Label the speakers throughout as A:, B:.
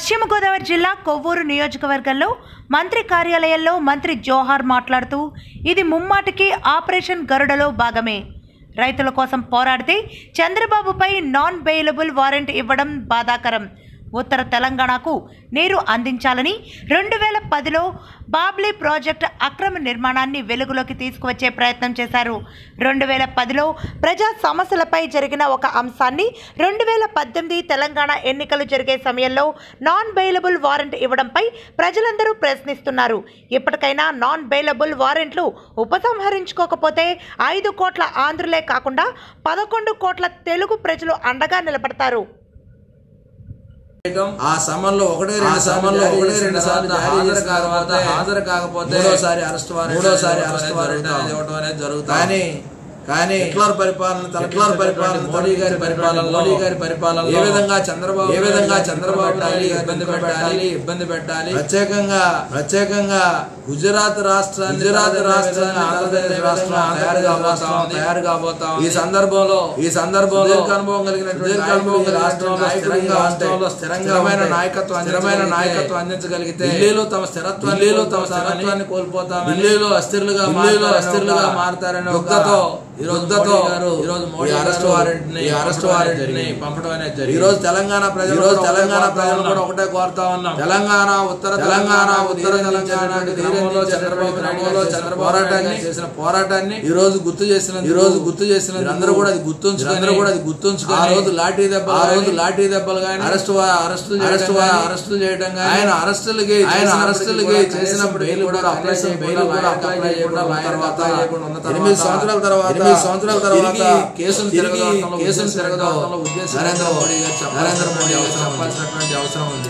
A: పశ్చిమ గోదావరి జిల్లా కొవ్వూరు నియోజకవర్గంలో మంత్రి కార్యాలయంలో మంత్రి జోహార్ మాట్లాడుతూ ఇది ముమ్మాటికి ఆపరేషన్ గరుడలో భాగమే రైతుల కోసం పోరాడితే చంద్రబాబుపై నాన్ బెయిలబుల్ వారెంట్ ఇవ్వడం బాధాకరం ఉత్తర తెలంగాణకు నీరు అందించాలని రెండు వేల పదిలో బాబ్లీ ప్రాజెక్ట్ అక్రమ నిర్మాణాన్ని వెలుగులోకి తీసుకువచ్చే ప్రయత్నం చేశారు రెండు వేల పదిలో ప్రజా సమస్యలపై జరిగిన ఒక అంశాన్ని రెండు వేల పద్దెనిమిది తెలంగాణ ఎన్నికలు జరిగే సమయంలో నాన్ బెయిలబుల్ వారెంట్ ఇవ్వడంపై ప్రజలందరూ ప్రశ్నిస్తున్నారు ఇప్పటికైనా నాన్ బెయిలబుల్ వారెంట్లు ఉపసంహరించుకోకపోతే ఐదు కోట్ల ఆంధ్రులే కాకుండా పదకొండు కోట్ల తెలుగు ప్రజలు అండగా నిలబడతారు
B: చేయటం,
C: ఆ సమయంలో ఒకటి
B: ఆ
C: రెండు
B: సమయంలో
C: సార్లు
B: ఒకటి
C: జారీ
B: రెండు
C: చేసిన
B: సార్లు
C: తర్వాత
B: జారీ
C: హాజరు
B: చేసిన
C: కాకపోతే
B: తర్వాత హాజరు కాకపోతే
C: మూడోసారి అరెస్ట్ వారెంట్
B: మూడోసారి
C: అనేది
B: అరెస్ట్
C: ఇవ్వడం
B: వారెంట్
C: అనేది
B: ఇవ్వడం అనేది జరుగుతుంది
C: కానీ కానీ హిట్లర్ పరిపాలన హిట్లర్ పరిపాలన
B: మోడీ గారి పరిపాలనలో
C: మోడీ గారి పరిపాలనలో
B: ఏ విధంగా చంద్రబాబు
C: ఏ విధంగా
B: నాయుడు
C: చంద్రబాబు
B: ఇబ్బంది
C: నాయుడు గారిని
B: ఇబ్బంది పెట్టాలి ఇబ్బంది పెట్టాలి
C: ప్రత్యేకంగా ప్రత్యేకంగా
B: గుజరాత్ రాష్ట్రాన్ని
C: గుజరాత్
B: తలదన్నే
C: రాష్ట్రాన్ని
B: విధంగా
C: ఆంధ్రప్రదేశ్ రాష్ట్రం
B: ఆంధ్రప్రదేశ్
C: తయారు
B: రాష్ట్రం
C: కాబోతా
B: తయారు కాబోతా ఉంది.
C: ఈ సందర్భంలో
B: ఈ సందర్భంలో
C: దీర్ఘ అనుభవం కలిగినటువంటి
B: దీర్ఘ అనుభవం
C: నాయకుడు ఈ
B: కలిగినటువంటి
C: రాష్ట్రంలో
B: నాయకుడు ఈ
C: స్థిరంగా
B: రాష్ట్రంలో
C: ఉంటే,
B: స్థిరంగా
C: స్థిరమైన
B: ఉంటే,
C: నాయకత్వం
B: స్థిరమైన
C: అందించగలిగితే,
B: నాయకత్వం అందించగలిగితే
C: ఢిల్లీలో తమ స్థిరత్వాన్ని
B: ఢిల్లీలో తమ
C: కోల్పోతామని,
B: స్థిరత్వాన్ని కోల్పోతామని
C: ఢిల్లీలో అస్థిరులుగా
B: ఢిల్లీలో
C: మారతారని
B: అస్థిరులుగా
C: ఒక
B: మారతారని ఒక
C: యుద్ధతో
B: ఈ రోజు
C: యుద్ధతో
B: మోడీ గారు ఈ రోజు మోడీ
C: ఈ అరెస్ట్
B: గారు
C: వారెంట్
B: ఈ అరెస్ట్ వారెంట్ ని పంపడం అనేది జరిగింది
C: ఈ రోజు తెలంగాణ ప్రజలు
B: ఈ రోజు
C: కూడా
B: తెలంగాణ
C: ఒకటే
B: ప్రజలు
C: కోరుతా
B: కూడా
C: ఉన్నాం.
B: ఒకటే కోరుతా ఉన్నాం
C: తెలంగాణ ఉత్తర
B: తెలంగాణ ఉత్తర
C: తెలంగాణ
B: తెలంగాణ
C: క్రమంలో చంద్రబాబు నాయుడు గారు చేసిన పోరాటాన్ని
B: చేసిన పోరాటాన్ని
C: ఈ రోజు గుర్తు చేసిన
B: ఈ రోజు గుర్తు చేసిన
C: అందరూ కూడా అది గుర్తుంచుకొని
B: అందరూ కూడా అది గుర్తుంచుకొని
C: ఆ రోజు లాఠీ దెబ్బలు
B: ఆ రోజు
C: గానీ,
B: లాఠీ దెబ్బలు కానీ
C: అరెస్ట్ అరెస్ట్
B: అరెస్ట్
C: అరెస్ట్
B: అరెస్టులు చేయడం కానీ
C: ఆయన అరెస్టులకి
B: ఆయన
C: ఆయన
B: అరెస్టులకి
C: అరెస్టులకి
B: చేసినప్పుడు
C: చేసినప్పుడు
B: బెయిల్ కూడా అప్లై
C: కనీసం
B: చేయకుండా
C: బెయిల్ కూడా
B: లాయర్కి
C: అప్లై
B: అప్లై
C: చేయకుండా
B: చేయకుండా
C: ఉన్న తర్వాత
B: అప్లై చేయకుండా ఉన్న తర్వాత
C: ఎనిమిది సంవత్సరాల తర్వాత
B: ఎనిమిది సంవత్సరాల తర్వాత
C: తిరిగి కేసులు
B: తిరిగి
C: తిరగదోడటంలో
B: కేసులు
C: ఉద్దేశం
B: తిరగదోడటంలో
C: ఏంటో
B: ఉద్దేశం
C: నరేంద్ర
B: ఏంటో
C: మోడీ గారు చెప్పాల్సినటువంటి
B: నరేంద్ర మోడీ గారు
C: అవసరం ఉంది.
B: చెప్పాల్సినటువంటి అవసరం ఉంది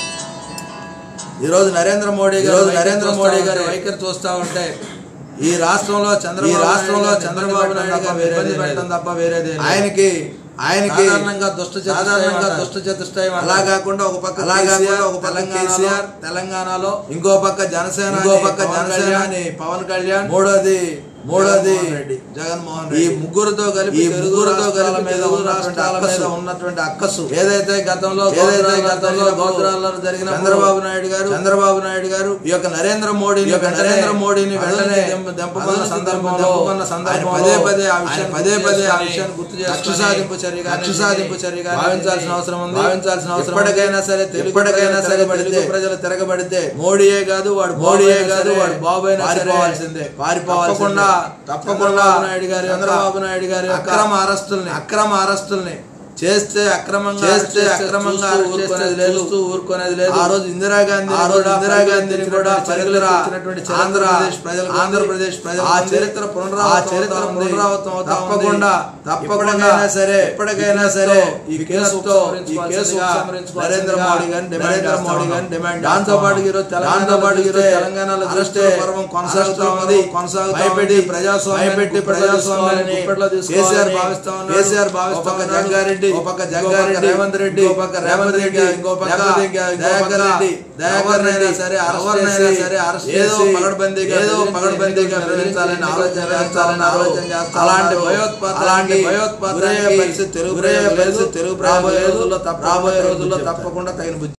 C: ఈ రోజు నరేంద్ర మోడీ
B: ఈ
C: గారు
B: రోజు
C: నరేంద్ర
B: చూస్తా
C: మోడీ
B: ఉంటే,
C: గారి
B: వైఖరి చూస్తా ఉంటే
C: ఈ రాష్ట్రంలో చంద్రబాబు
B: ఈ రాష్ట్రంలో
C: నాయుడు
B: చంద్రబాబు నాయుడు
C: తప్ప
B: గారిని
C: వేరేది
B: ఇబ్బంది
C: లేదు.
B: పెట్టడం తప్ప వేరేది ఏం లేదు.
C: ఆయనకి ఆయనకి
B: సాధారణంగా దుష్ట చతుష్టయం
C: సాధారణంగా
B: అంటారు.
C: దుష్ట చతుష్టయం
B: అలా కాకుండా ఒక పక్క
C: అలా కాకుండా
B: కేసీఆర్,
C: ఒక పక్క
B: తెలంగాణలో,
C: కేసీఆర్ తెలంగాణలో ఇంకో పక్క జనసేన
B: ఇంకో
C: అని
B: పక్క
C: పవన్
B: జనసేన
C: కళ్యాణ్,
B: అని పవన్ కళ్యాణ్
C: మూడోది మూడోది
B: జగన్మోహన్ రెడ్డి.
C: జగన్మోహన్
B: ఈ
C: రెడ్డి
B: ముగ్గురుతో కలిపి
C: ఈ
B: తెలుగు
C: ముగ్గురుతో
B: రాష్ట్రాల
C: కలిపి
B: మీద
C: తెలుగు
B: ఉన్నటువంటి
C: రాష్ట్రాల మీద
B: అక్కసు.
C: ఉన్నటువంటి అక్కసు
B: ఏదైతే గతంలో
C: ఏదైతే
B: గోత్రాలలో
C: గతంలో
B: జరిగిన
C: గోత్రాలలో జరిగిన
B: చంద్రబాబు నాయుడు గారు
C: చంద్రబాబు నాయుడు గారు
B: ఈ యొక్క నరేంద్ర మోడీని
C: ఈ యొక్క
B: వెంటనే
C: నరేంద్ర మోడీని వెంటనే
B: దెంప- దెంపమన్న
C: అదోని
B: సందర్భంలో
C: దెంపమన్న
B: ఆయన
C: సందర్భంలో
B: పదే పదే ఆ
C: ఆయన
B: విషయాన్ని
C: పదే
B: గుర్తు
C: పదే ఆ
B: చేసుకొని
C: విషయాన్ని గుర్తు
B: కక్ష
C: చేసుకొని
B: సాధింపు చర్యగా
C: కక్ష సాధింపు చర్యగా
B: భావించాల్సిన అవసరం ఉంది
C: భావించాల్సిన అవసరం ఉంది.
B: ఎప్పటికైనా సరే తెలుగు
C: ఎప్పటికైనా సరే
B: ప్రజలు
C: పడితే
B: తెలుగు ప్రజలు తిరగబడితే మోడీయే కాదు వాడు
C: మోడీయే
B: మోడీయే
C: కాదు
B: కాదు
C: వాడు
B: వాడు బాబు అయినా సరే
C: పారిపోవాల్సిందే పారిపోవాల్సిందే
B: తప్పకుండా
C: తప్పకుండా
B: చంద్రబాబు నాయుడు గారి యొక్క-
C: చంద్రబాబు నాయుడు గారి యొక్క
B: అక్రమ అరెస్టుల్ని
C: అక్రమ అరెస్టుల్ని
B: చేస్తే అక్రమంగా
C: చేస్తే
B: అరెస్ట్
C: అక్రమంగా
B: చూస్తూ
C: అరెస్ట్
B: ఊరుకునేది
C: చేస్తే
B: లేదు
C: చూస్తూ
B: ఊరుకునేది లేదు
C: ఆ రోజు ఇందిరాగాంధీ
B: ఆ రోజు
C: ఇందిరాగాంధీని కూడా
B: పరిగెత్తినటువంటి
C: పరిగెత్తినటువంటి
B: చరిత్ర
C: ఆంధ్రప్రదేశ్ ప్రజలు
B: ఆంధ్రప్రదేశ్ ప్రజలకు
C: ఆ
B: ఉంది.
C: చరిత్ర
B: ఆ
C: పునరావృతం
B: చరిత్ర
C: అవుతా ఉంది.
B: పునరావృతం అవుతా ఉంది.
C: తప్పకుండా
B: ఎప్పటికైనా
C: తప్పకుండా
B: సరే
C: ఎప్పటికైనా సరే ఈ కేసుతో ఈ కేసు
B: ఉపసంహరించుకోవాల్సిందిగా
C: నరేంద్ర మోడీ గారిని డిమాండ్
B: నరేంద్ర
C: చేస్తా
B: మోడీ
C: ఉన్నాం.
B: గారిని డిమాండ్
C: దాంతో
B: చేస్తా
C: పాటు
B: ఉన్నాం.
C: ఈరోజు
B: దాంతో
C: తెలంగాణలో
B: పాటు ఈరోజు
C: చూస్తే
B: తెలంగాణలో
C: అరెస్టుల
B: చూస్తే
C: పర్వం కొనసాగుతా
B: అరెస్టుల
C: ఉంది
B: పర్వం కొనసాగుతా
C: భయపెట్టి
B: ఉంది.
C: ప్రజాస్వామ్యాన్ని
B: భయపెట్టి
C: గుప్పెట్లో
B: ప్రజాస్వామ్యాన్ని
C: తీసుకోవాలని
B: గుప్పెట్లో తీసుకోవాలని
C: కేసీఆర్ భావిస్తా ఉన్నాడు.
B: కేసీఆర్ భావిస్తా
C: ఓ పక్క
B: ఉన్నాడు.
C: జగ్గారెడ్డి
B: ఓ పక్క
C: ఇంకో
B: జగ్గారెడ్డి,
C: రేవంత్ రెడ్డి
B: ఇంకో పక్క రేవంత్ రెడ్డి,
C: ఇంకో పక్క
B: లేకపోతే ఇంకా ఇంకో
C: దయాకర్
B: పక్క
C: రెడ్డి దయాకర్
B: ఎవరినైనా
C: రెడ్డి
B: సరే అరెస్ట్
C: ఎవరినైనా
B: చేసి
C: సరే అరెస్ట్
B: ఏదో
C: చేసి
B: పగడబందీగా
C: ఏదో
B: బెదిరించి
C: పగడబందీగా
B: బెదిరించి
C: బెదిరించాలని ఆలోచన
B: చేస్తారని
C: చేస్తారని
B: ఆలోచన
C: ఆలోచన
B: చేస్తారు.
C: చేస్తారు
B: అలాంటి
C: భయోత్పాతానికి
B: అలాంటి భయోత్పాతానికి
C: గురయ్యే పరిస్థితి తెలుగు
B: గురయ్యే
C: ప్రజలకు లేదు.
B: పరిస్థితి తెలుగు
C: రాబోయే
B: ప్రజలకు లేదు.
C: రోజుల్లో తప్ప-
B: రాబోయే
C: రాబోయే
B: రోజుల్లో
C: రోజుల్లో
B: తప్పకుండా తగిన బుద్ధి